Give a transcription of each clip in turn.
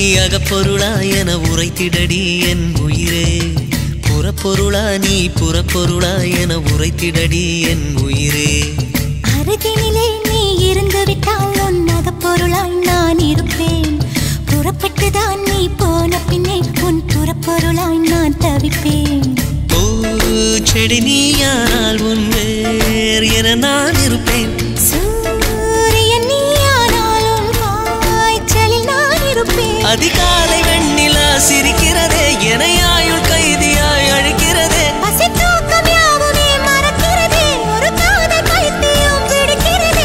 அகப்பொருளா என உரைத்திடடி என் உயிரே புறப்பொருளா நீ புறப்பொருளா என உரைத்திடடி என் உயிரே அருகினிலே நீ இருந்து விட்டால் உன் அகப்பொருளாய் நான் இருப்பேன் புறப்பட்டுதான் நீ போன பின்னே உன் புறப்பொருளாய் நான் தவிப்பேன் பூ செடி நீயானால் உன் வேர் என நான் இருப்பேன் சூரியன் நீயானாலும் காய்ச்சலில் நான் இருப்பேன் அதிகாலை வெண்ணிலா சிரிக்கிறதே என ஆயுள் கைதியாய் அழைக்கிறதே பசி தூக்கம் யாவுமே மறக்கிறதே ஒரு காதல் பைத்தியம் பிடிக்கிறதே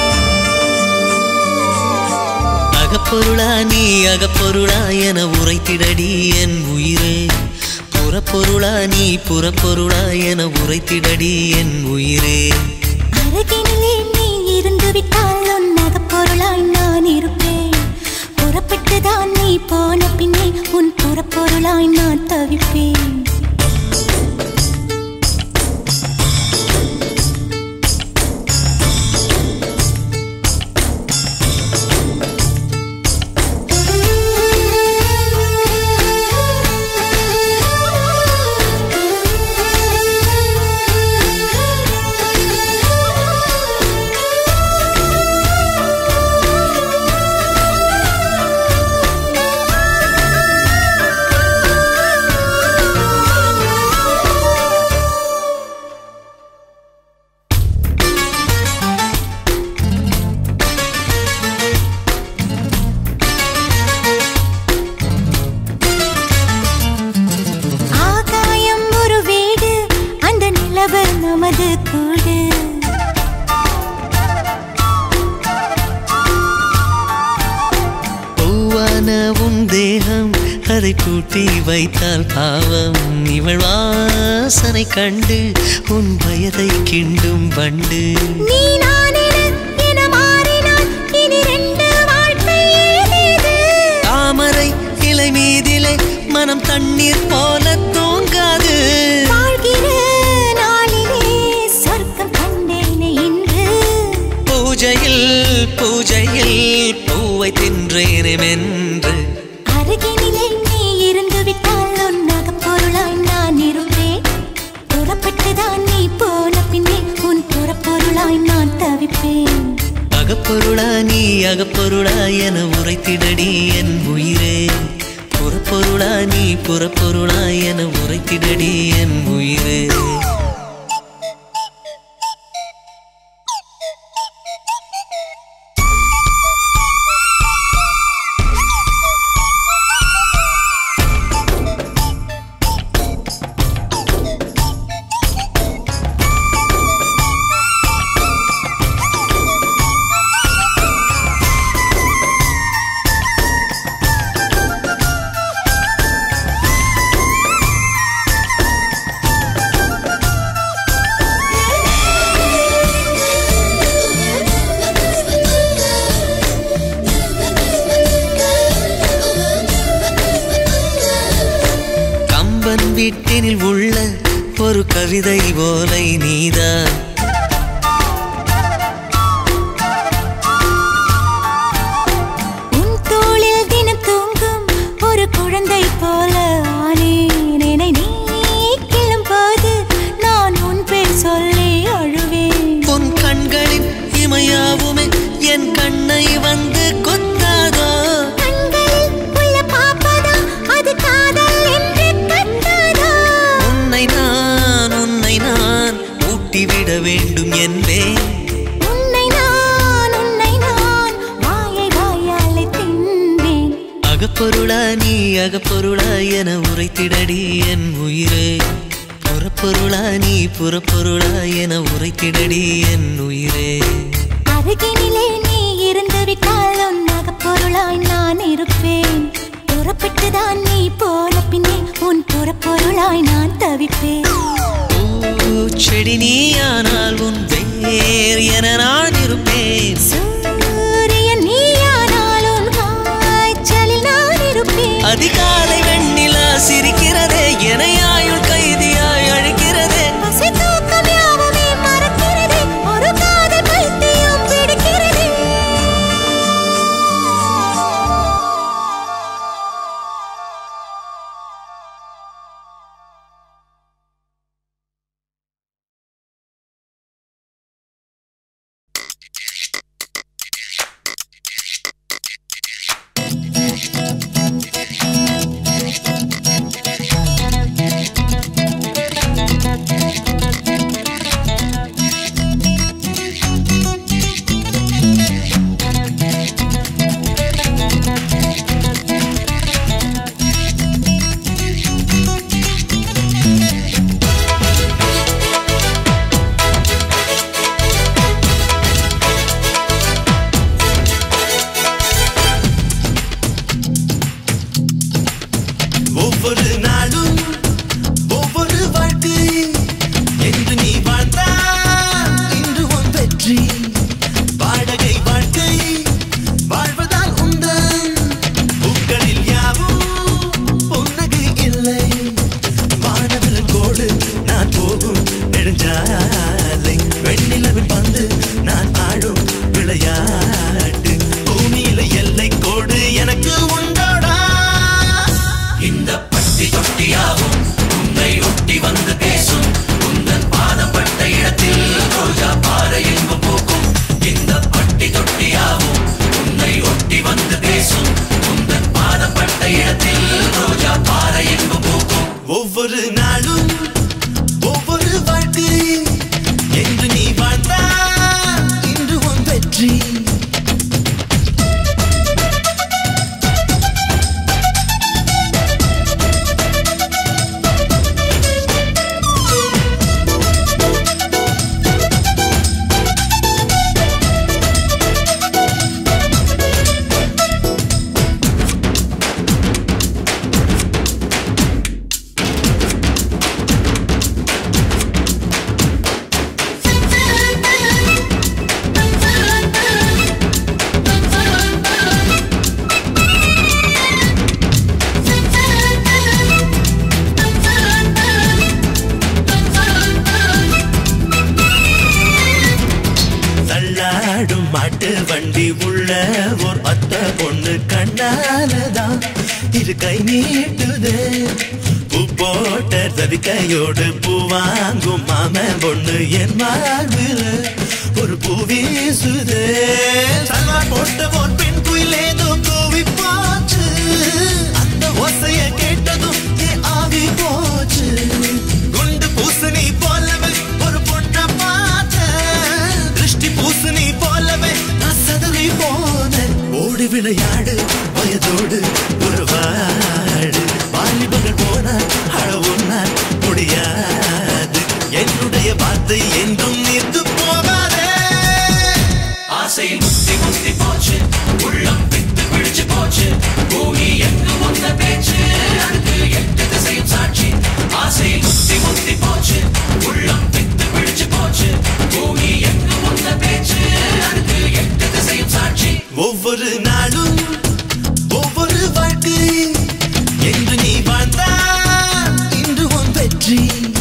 அகப்பொருளா நீ அகப்பொருளா என உரைத்திடடி என் உயிரே புறப்பொருளா நீ புறப்பொருளா என உரைத்திடடி என் உயிரே அருகினிலே நீ இருந்து விட்டால் உன் அகப்பொருளாய் நான் இருப்பேன் புறப்பட்டுதான் நீ போன பின்னே உன் புறப்பொருளாய் நான் தவிப்பேன் ஆகாயம் ஒரு வீடு அந்த நிலவு நமது கூடு பூவான உன் தேகம் அதை பூட்டி வைத்தால் பாவம் இவள் வாசனை கண்டு உன் வயதை கிண்டும் வண்டு நீ நான் என என மாறினால் இனி ரெண்டு வாழ்க்கை ஏதேது தாமரை இலை மீதிலே மனம் தண்ணீர் போல தூங்காது வாழ்கிற நாளிலே சொர்க்கம் கண்டேனே இன்று பூஜையில் பூஜையில் பூவை தின்றேனே மென்று அருகினிலே நீ இருந்து விட்டால் உன் அகப்பொருளாய் நான் இருப்பேன் புறப்பட்டுதான் நீ போன பின்னே உன் புறப்பொருளாய் நான் தவிப்பேன் அகப்பொருளா நீ அகப்பொருளா என உரைத்திடடி என் உயிரே புறப்பொருளா நீ புறப்பொருளா என உரைத்திடடி என் உயிரே கம்பன் வீட்டினில் உள்ள ஒரு கவிதை போலை நீதான் உன் தோளில் தினம் தூங்கும் ஒரு குழந்தை போல ஆனேன் என்னை நீ கிள்ளும் போது நான் உன் பேர் சொல்லி அழுவேன் உன் கண்களின் இமையாவுமே என் கண்ணை வந்து கொத்தாதோ கண்களில் உள்ள பாப்பதா அது காதல் என்று கத்தாதா உன்னை நான் உன்னை நான் ஊட்டிவிட வேண்டும் என்பேன் உன்னை நான் உன்னை நான் வாயை வாயாலே தின்பேன் அகப்பொருளா நீ அகப்பொருளா என உரைத்திடடி என் உயிரே புறப்பொருளா நீ புறப்பொருளா என உரைத்திடடி என் உயிரே அருகினிலே நீ இருந்து விட்டால் உன் அகப்பொருளாய் நான் இருப்பேன் புறப்பட்டுதான் நீ போன பின்னே உன் புறப்பொருளாய் நான் தவிப்பேன் பூச்செடி நீயானால் உன் வேர் என நான் இருப்பேன் சூரியன் நீயானாலும் காய்ச்சலில் நான் இருப்பேன் அதிகாலை வெண்ணிலா சிரிக்கிறதே என ஆயுள் கைதியாய் அழைக்கிறதே பசி தூக்கம் யாவுமே மறக்கிறதே ஒரு காதல் பைத்தியம் பிடிக்கிறதே இந்த பட்டி தொட்டியாவும் உன்னை ஒட்டி வந்து பேசும் உந்தன் பாதம் பட்ட இடத்தில் ரோஜா பாறை எங்கும் பூக்கும் இந்த பட்டி தொட்டியாவும் உன்னை ஒட்டி வந்து பேசும் உந்தன் பாதம் பட்ட இடத்தில் ரோஜா பாறை எங்கும் பூக்கும் ஒவ்வொரு நாளும் ஒவ்வொரு வாழ்க்கை என்று நீ வாழ்ந்தா இன்று உன் வெற்றி தள்ளாடும் மாட்டு வண்டி உள்ள ஒரு அத்த பொண்ணு கண்ணாலதான் இரு கை நீட்டுது பூ போட்ட தவிக்கையோடு பூ வாங்கும் மாம பொண்ணு என் வாழ்வில் ஒரு பூ வீசுது சல்வார் போட்ட ஒரு பெண் குயில் ஏதோ கூவி போச்சு அந்த ஓசைய கேட்டதும் என் ஆவி போச்சு குண்டு பூசணி போலவே ஒரு பொண்ண பார்த்தேன் திருஷ்டி பூசணி போலவே நான் சதறி போனேன் ஓடி விளையாடு வயதோடு ஒரு வாடு வாலிபர்கள் போனால் அழவுனால் முடியாது என்னுடைய வார்த்தை என்றும் நின்று போகாதே ஆசை முத்தி முத்தி போச்சு உள்ளம் பித்து பிடிச்சு போச்சு பூமி எங்கு வந்த பேச்சு அடுத்து எட்டு திசையும் சாட்சி ஆசை முத்தி முத்தி போச்சு உள்ளம் பித்து பிடிச்சு போச்சு பூமி எங்கு வந்த பேச்சு அடுத்து எட்டு திசையும் சாட்சி ஒவ்வொரு நாளும் ஒவ்வொரு வாழ்க்கை என்று நீ வாழ்ந்தா இன்று உன் வெற்றி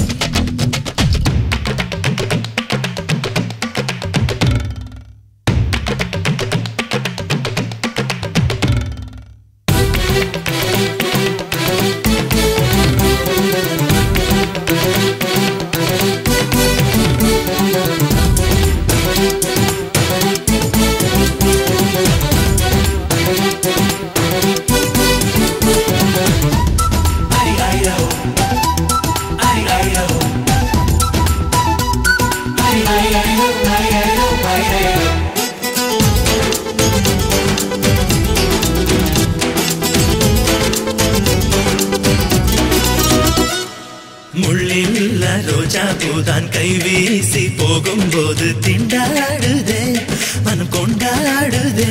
முள்ளில்ல ரோஜா பூதான் கை வீசி போகும்போது திண்டாடுதே மனம் கொண்டாடுதே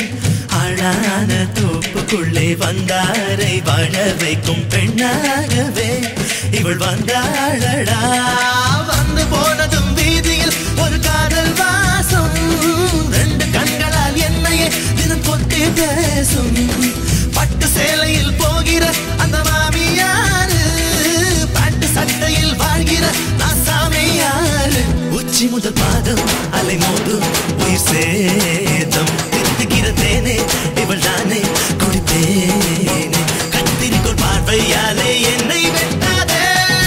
ஆளான தோப்புக்குள்ளே வந்தாரை வாழ வைக்கும் பெண்ணாகவே இவள் வந்தாளடா வந்து போனதும் வீதியில் ஒரு காதல் வாசம் ரெண்டு கண்களால் என்னையே தினம் கொட்டி பேசும் பட்டு சேலையில் போகிற அந்த மாமியாரு பாட்டு சட்டையில் வாழ்கிற நான் சாமியாரு உச்சி முதல் பாதம் அலை மோதும் உயிர் சேதம் திட்டுகிற தேனே இவள் தானே குடித்தேனே கத்திரிக்கோள் பார்வையாலே என்னை வெட்டாதே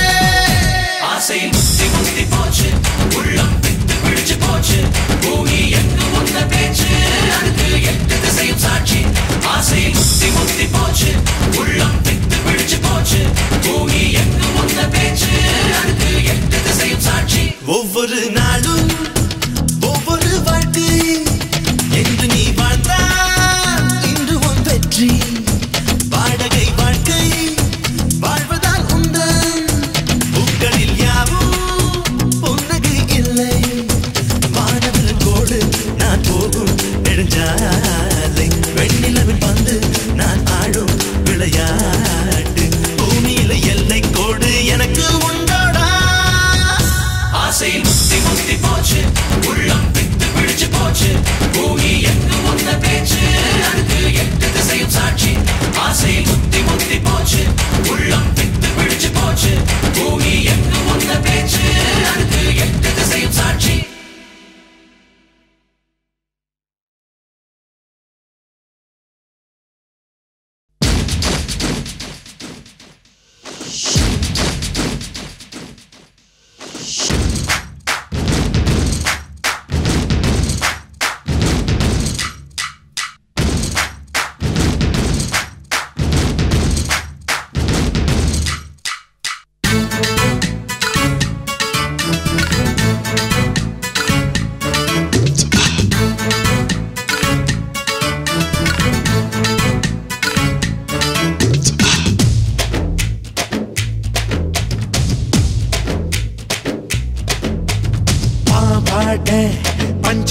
ஆசை முத்தி முத்தி போச்சு உள்ளம் பித்து பிடிச்சு போச்சு பூமி எங்கு வந்த பேச்சு அடுத்து எட்டு திசையும் சாட்சி ஆசை முத்தி முத்தி போச்சு உள்ளம் பித்து பிடிச்சு போச்சு பூமி எங்கு வந்த பேச்சு அடுத்து எட்டு திசையும் சாட்சி ஒவ்வொரு நாளும் ஒவ்வொரு வாழ்க்கை என்று நீ வாழ்ந்தா இன்று உன் வெற்றி வாடகை வாழ்க்கை வாழ்வதால் உந்தன் பூக்களில் யாவும் புன்னகை இல்லை வானவில் கோடு நான் போகும் நெடுஞ்சாலை வெண்ணிலவின் பந்து நான் ஆடும் விளையாட்டு பூமியில எல்லை கோடு எனக்கு உண்டோடா ஆசை முத்தி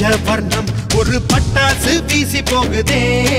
பஞ்சவர்ணம் ஒரு பட்டாசு வீசி போகுதே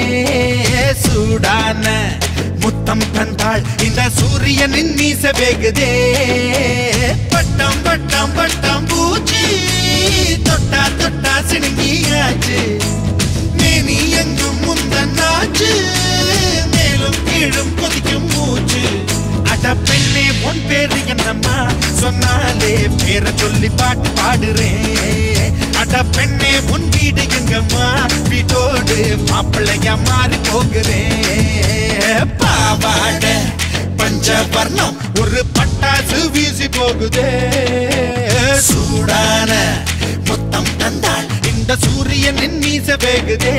சூடான முத்தம் தந்தாள் இந்த சூரியனின் மீச வேகுதே பட்டம் பட்டம் பட்டம் பூச்சி தொட்டா தொட்டா சிணுங்கியாச்சு மேனி எங்கும் முந்தன்னாச்சு மேலும் கீழும் கொதிக்கும் மூச்சு அட பெண்ணே உன் பேரு என்னம்மா சொன்னாலே பேரை சொல்லி பாட்டு பாடுறேன் அட பெண்ணே உன் வீடு எங்கம்மா வீட்டோடு மாப்பிள்ளையா மாறி போகிறேன் பாவாட பஞ்சவர்ணம் ஒரு பட்டாசு வீசி போகுதே சூடான முத்தம் தந்தாள் இந்த சூரியனின் மீச வேகுதே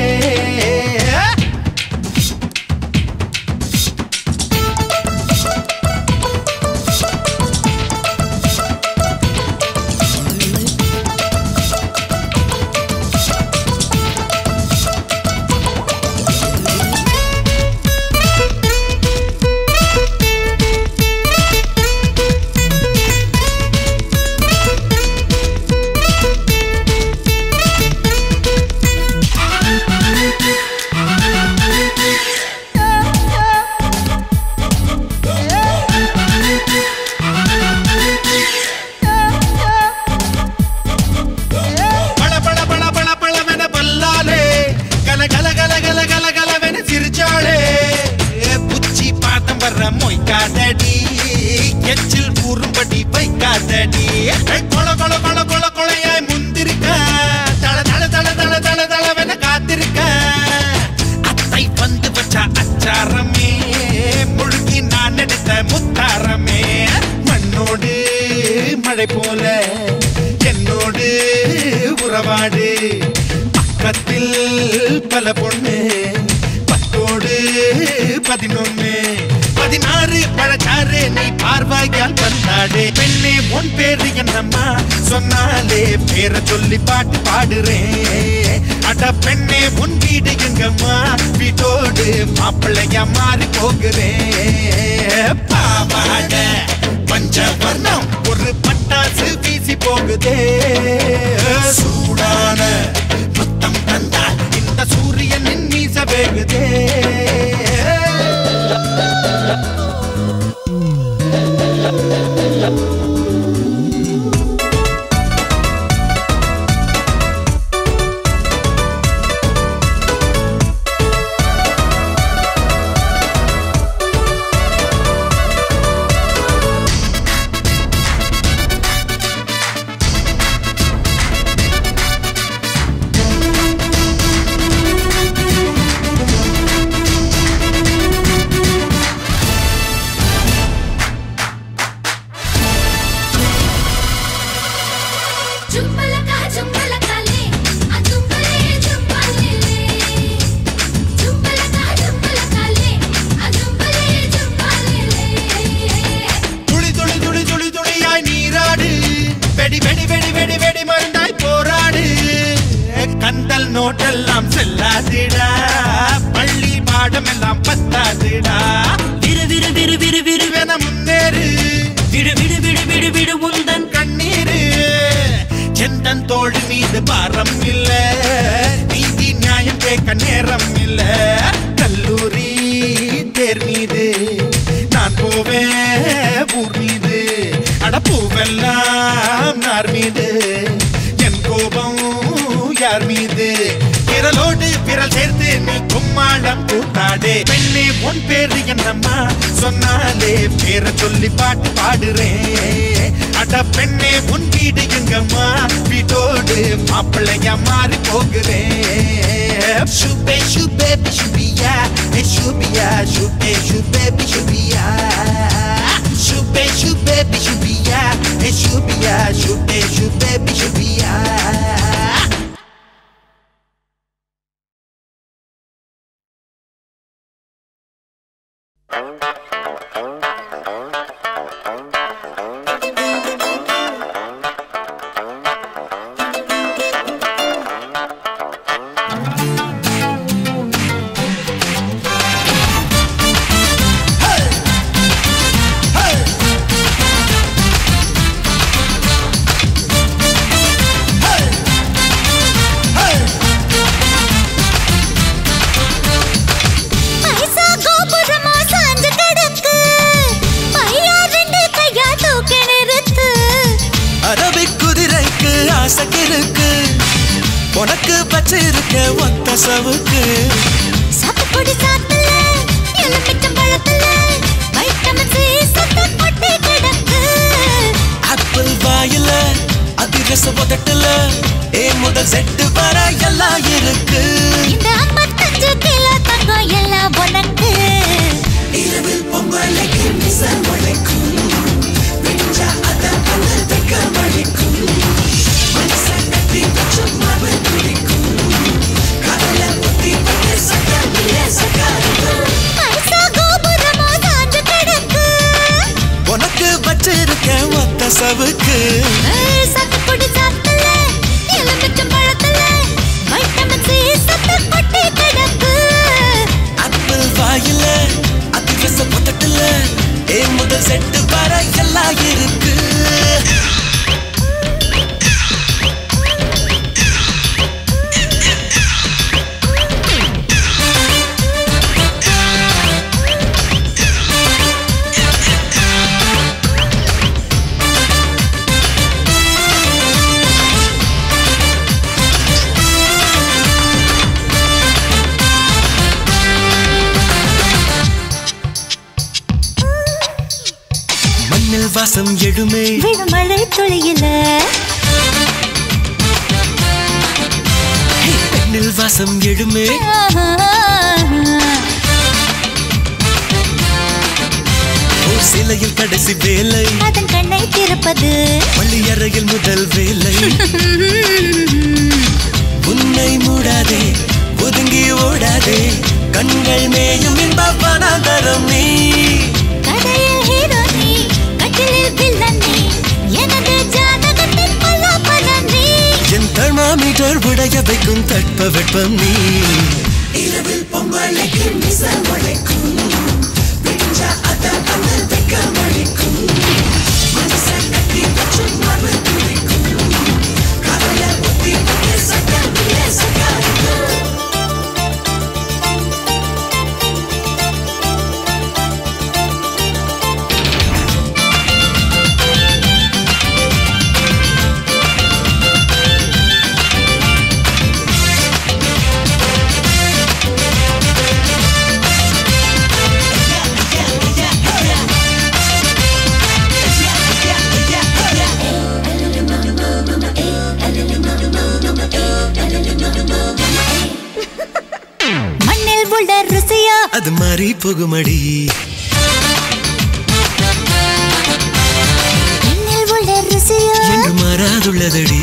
பள பள பள பள பளவென பல்லாலே கல கல கல கல கல கலவென சிரிச்சாளே புச்சி பாத்தம் வர்ற மொய்க்காதடி எச்சில் ஊறும்படி வைக்காதடி கொல கொல கொல கொல கொலையாய் முந்திருக்க தள தள தள தள தள தளவென காத்திருக்க அத்தை வந்து வச்ச அச்சாரமே முழுகி நான் எடுத்த முத்தாரமே மண்ணோடு மழை போல என்னோடு உறவாடு பக்கத்தில் பல பொண்ணு பத்தோடு பதினொன்னு பதினாறு பழச்சாறு நீ பார்வாயால் வந்தாடு பெண்ணே உன் பேரு என்னம்மா சொன்னாலே பேரை சொல்லி பாட்டு பாடுறேன் அட பெண்ணே உன் வீடு எங்கம்மா வீட்டோடு மாப்பிள்ளையா மாறி போகிறேன் பாவாட பஞ்சவர்ணம் ஒரு பட்டாசு வீசி போகுதே சூடான முத்தம் தந்தால் இந்த சூரியனின் மீச வேகுதே జుంబలకా జుంబలకాలే ఆ జుంబలే జుంబలేలే జుంబలకా జుంబలకాలే ఆ జుంబలే జుంబలేలే துளி துளி துளி துளி துளியாய் நீராடு வெடி வெடி வெடி வெடி வெடி மருந்தாய் போராடு கந்தல் நோட்டெல்லாம் செல்லாதிடா பள்ளி பாடம் எல்லாம் பத்தாதிடா விரு விரு விரு விரு விருவென முன்னேறு விடு விடு விடு விடு விடு உந்தன் கண்ணீரு செந்தன் தோள் மீது பாரம் இல்ல நீதி நியாயம் கேட்க நேரம் இல்ல கல்லூரி தேர் மீது நான் போவேன் ஊர் மீது அடப்பூவெல்லாம் நார் மீது என் கோபம் யார் மீது விரலோடு விரல் சேர்த்து நீ கும்மாளம் கூத்தாடே பெண்ணே உன் பேரு என்னம்மா சொன்னாலே பேரை சொல்லி பாட்டு பாடுறேன் அட பெண்ணே உன் வீடு எங்கம்மா வீட்டோடு மாப்பிள்ளையா மாறி போகிறேன் சுபே சுபே சுபியா ஏ சுபியா சுபே சுபே சுபியா சுபே சுபே சுபியா ஏ சுபியா சுபே சுபே சுபியா Hey! சவுக்கு சாத்துக்குடி சாத்துல எலுமிச்சம் பழத்துல வைட்டமின் சி சத்து கொட்டி கிடக்கு ஆப்பிள் வாயில அதிரச உதட்டுல ஏ முதல் செட்டு வர எல்லாம் இருக்கு இந்த ஐம்பத்தஞ்சு கிலோ தங்கம் எல்லாம் உனக்கு இரவில் பொங்கலைக்கு மிச உழைக்கும் விடிஞ்சா அத பல்லு வைக்க வழிக்கும் மனச கட்டி வச்சு மாவு பிடிக்கும் கடல புத்தி பட்டு சக்கமில்ல சக்காருக்கும் பைசா கோபுரமோ சாஞ்சு கிடக்கு உனக்கு வச்சிருக்க ஒத்த சவுக்கு ஏய், சாத்துக்குடி சாத்துல எலுமிச்சம் பழத்துல வைட்டமின் சி சத்து கொட்டி கிடக்கு ஆப்பிள் வாயில அதிரச உதட்டுல ஏ முதல் செட்டு வர எல்லாம் இருக்கு மண்ணில் வாசம் எழுமே விழுமழை துளியில பெண்ணில் வாசம் எழுமே ஓர் சிலையில் கடைசி வேலை அதன் கண்ணை திறப்பது பள்ளி அறையில் முதல் வேலை உன்னை மூடாதே ஒதுங்கி ஓடாதே கண்கள் மேயும் இன்ப வனாந்தரம் நீ கதையில் ஹீரோ நீ கட்டிலில் வில்லன் நீ எனது ஜாதகத்தின் பலாபலன் நீ என் தெர்மாமீட்டர் உடைய வைக்கும் தட்ப வெப்பம் நீ இரவில் பொங்கலைக்கு மிச உழைக்கும் விடிஞ்சா அத பல்லு வைக்க வழிக்கும் மனச கட்டி வச்சு மாவு பிடிக்கும் கடல புத்தி பட்டு சக்கமில்ல சக்காருக்கும் மண்ணில் உள்ள ருசியா அது மாறி போகுமடி மண்ணில் உள்ள ருசியா என்று மாறாதுள்ளதடி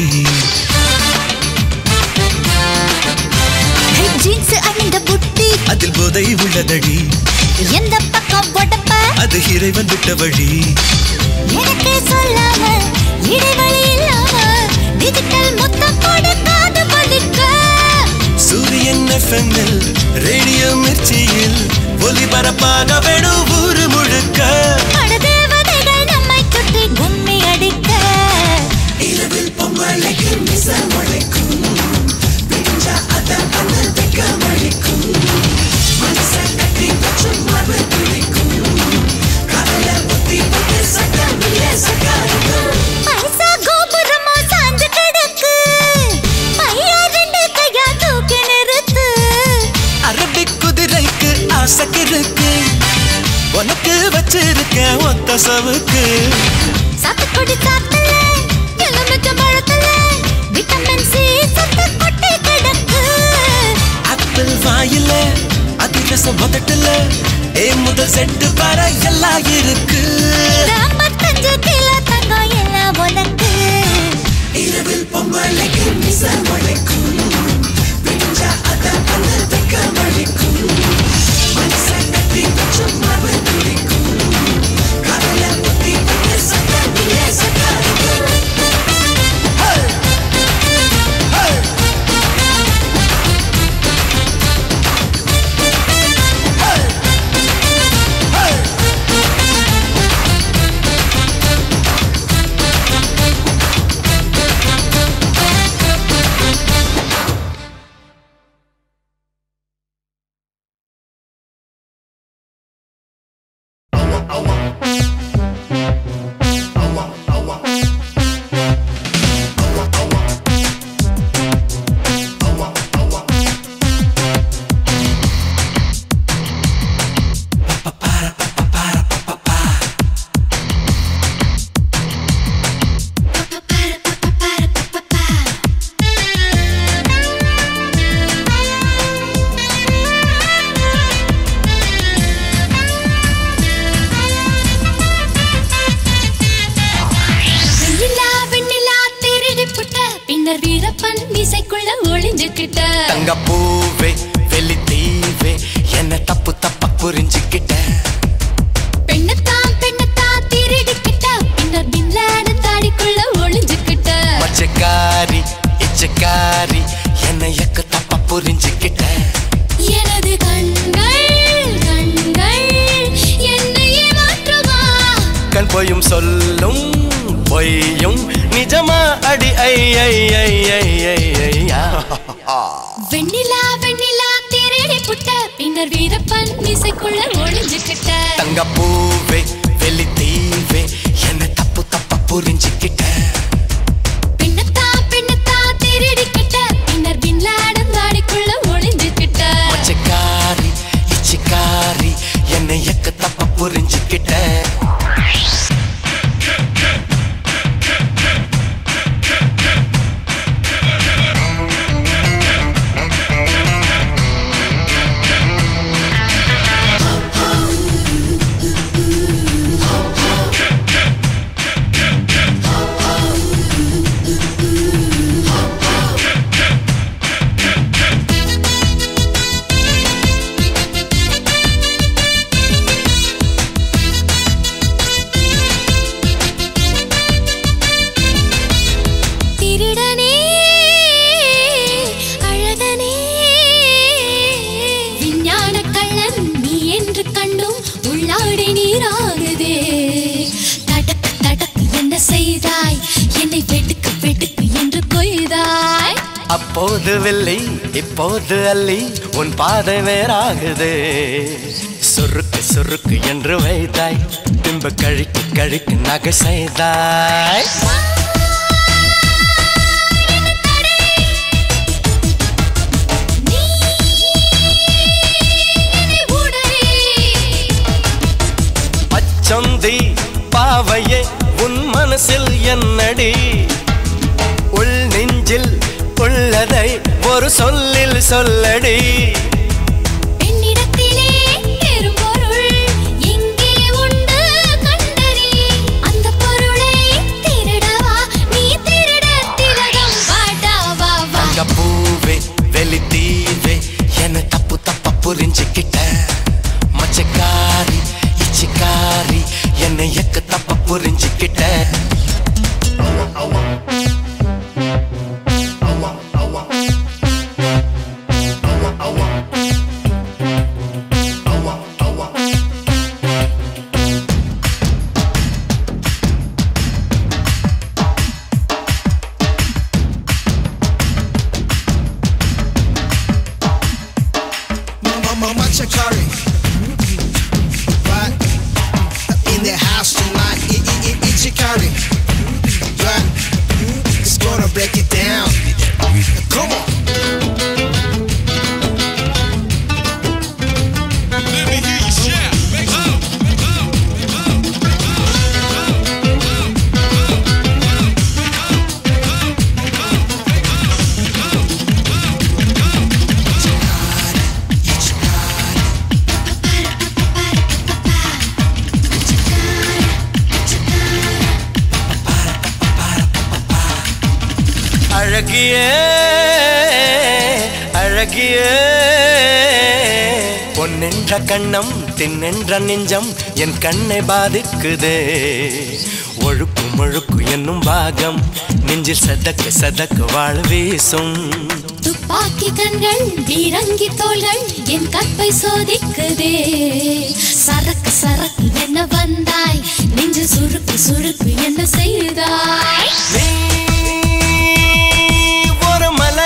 ஜீன்ஸ் அணிந்த புட்டி அதில் போதை உள்ளதடி எந்த பக்கம் உடப்ப அது இறைவன் விட்ட வழி எனக்கு சொல்லாம இடைவெளி இல்லாம டிஜிட்டல் மொத்தம் கொடுக்காது வலிக்க சூரியன் எஃப்எம்மில் ரேடியோ மிர்ச்சியில் ஒலிபரப்பாக வேணும் ஊரு முழுக்க படதேவதைகள் நம்மை சுற்றி கும்மி அடிக்க இரவில் பொங்கலைக்கு மிச உழைக்கும் விடிஞ்சா அத பல்லு வைக்க வழிக்கும் மனச கட்டி வச்சு மாவு பிடிக்கும் கடல புத்தி பட்டு சக்கமில்ல சக்காருக்கும் பைசா கோபுரமோ சாஞ்சு கிடக்கு பையா ரெண்டு கையா தூக்கி நிறுத்து அரபிக் குதிரைக்கு ஆசைக்கு உனக்கு வச்சிருக்க ஒத்த சவுக்கு சாத்துக்குடி சாத்துல எலுமிச்சம் பழத்துல விட்டமின் சி சத்து கொட்டி கிடக்கு ஆப்பிள் வாயில அதிரசம் உதட்டுல ஏ முதல் செட்டு வர எல்லாம் இருக்கு இந்த ஐம்பத்தஞ்சு கிலோ தங்கம் எல்லாம் உனக்கு இரவில் பொங்கலைக்கு மிச உழைக்கும் விடிஞ்சா அத பல்லு வைக்க வழிக்கும் மனச கட்டி வச்சு மாவு பிடிக்கும் கடல புத்தி பட்டு சக்கமில்ல சக்காருக்கும் ஏய் பின்னர் வீரப்பன் மீசைக்குள்ள ஒளிஞ்சுக்கிட்ட தங்க பூவே வெளி தீவே என்ன தப்பு தப்பா புரிஞ்சுக்கிட்ட பெண்ணத்தான் பெண்ணத்தான் திருடிக்கிட்ட பின்னர் பின்லான தாடிக்குள்ள ஒளிஞ்சுக்கிட்ட மச்சக்காரி இச்சக்காரி என்ன எக்க தப்பா புரிஞ்சுக்கிட்ட எனது கண்கள் கண்கள் என்னையே மாற்றுமா கண் பொய்யும் சொல்லும் பொய்யும் நிஜமா அடி ஐ ஐ ஐ ஐ ஐ ஐயா வெண்ணிலா வெண்ணிலா திருடி புட்ட பின்னர் வீரப்பன் மீசைக்குள்ள ஒளிஞ்சுக்கிட்ட தங்க பூவே வெளி தீவே என்ன தப்பு தப்பா புரிஞ்சுக்கிட்ட பெண்ணத்தான் பெண்ணத்தான் திருடிக்கிட்ட பின்னர் பின்லான தாடிக்குள்ள ஒளிஞ்சுக்கிட்ட மச்சக்காரி இச்சக்காரி என்ன எக்க தப்பா புரிஞ்சுக்கிட்ட திருடனே அழகனே விஞ்ஞான கள்ளன் நீ என்று கண்டும் உள்ளாடை நீராகுதே தடக்கு தடக்கு என்ன செய்தாய் என்னை வெடுக்கு வெடுக்கு என்று கொய்தாய் அப்போது வெள்ளி இப்போது அள்ளி உன் பாதை வேறாகுது சுருக்கு சுருக்கு என்று வைத்தாய் பின்பு கழிக்கு கழிக்கு நகை செய்தாய் நீ என்னை உடை பச்சொந்தி பாவையே உன் மனசில் என்னடி உள் நெஞ்சில் உள்ளதை ஒரு சொல்லில் சொல்லடி பெண்ணிடத்திலே பெரும்பொருள் எங்கே உண்டு கண்டறி அந்த பொருளை திருடவா நீ திருட திலகம் வாடா வா வா தங்க பூவே வெளி தீவே என்ன தப்பு தப்பா புரிஞ்சுக்கிட்ட மச்சக்காரி இச்சிக்காரி என்னை எக்க தப்பா புரிஞ்சுக்கிட்ட Mama Chakari. Right? In the house tonight, I- I- I- it's Chakari. Right? It's gonna break it down. Come on. அழகிய அழகிய பொன்னென்ற கண்ணம் தின்னென்ற நெஞ்சம் என் கண்ணை பாதிக்குதே ஒழுக்கு முழுக்கு என்னும் பாகம் நெஞ்சில் சதக்கு சதக்கு வாழ் வீசும் துப்பாக்கி கண்கள் பீரங்கி தோள்கள் என் கற்பை சோதிக்குதே சரக்கு சரக்கு என்ன வந்தாய் நெஞ்சு சுருக்கு சுருக்கு என்ன செய்தாய் நீ ஒரு மலை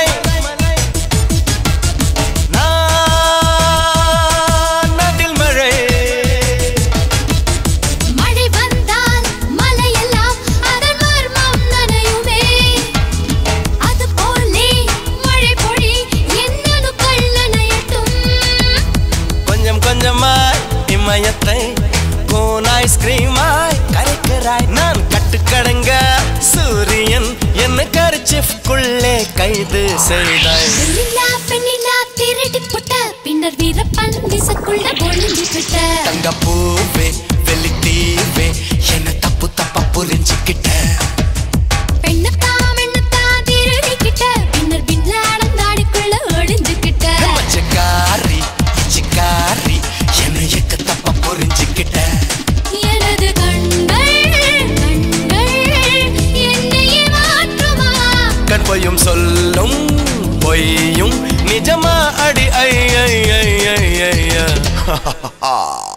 நான் அதில் மழை மழை வந்தால் மலையெல்லாம் அதன் மர்மம் நனையுமே அது போலே மழை பொழி என்னனுக்கள் நனையட்டும் கொஞ்சம் கொஞ்சமாய் இமயத்தை கோன் ஐஸ்கிரீமாய் கரைக்கிறாய் நான் கட்டுக்கடங்க சூரியன் என்ன கரிச்சிஃப்குள்ளே கைது செய்தாய் பெண்ணிலா பெண்ணிலா திருடி புட்ட பின்னர் வீரப்பன் விசக்குள்ள ஒளிஞ்சு விட்ட தங்க பூவே வெளி தீவே என்ன தப்பு தப்பா புரிஞ்சுக்கிட்ட பெண்ணத்தா மெண்ணத்தா திருடி சுவையும் சொல்லும் பொய்யும் நிஜமா அடி ஐ ஐ ஐ ஐ ஐ ஐ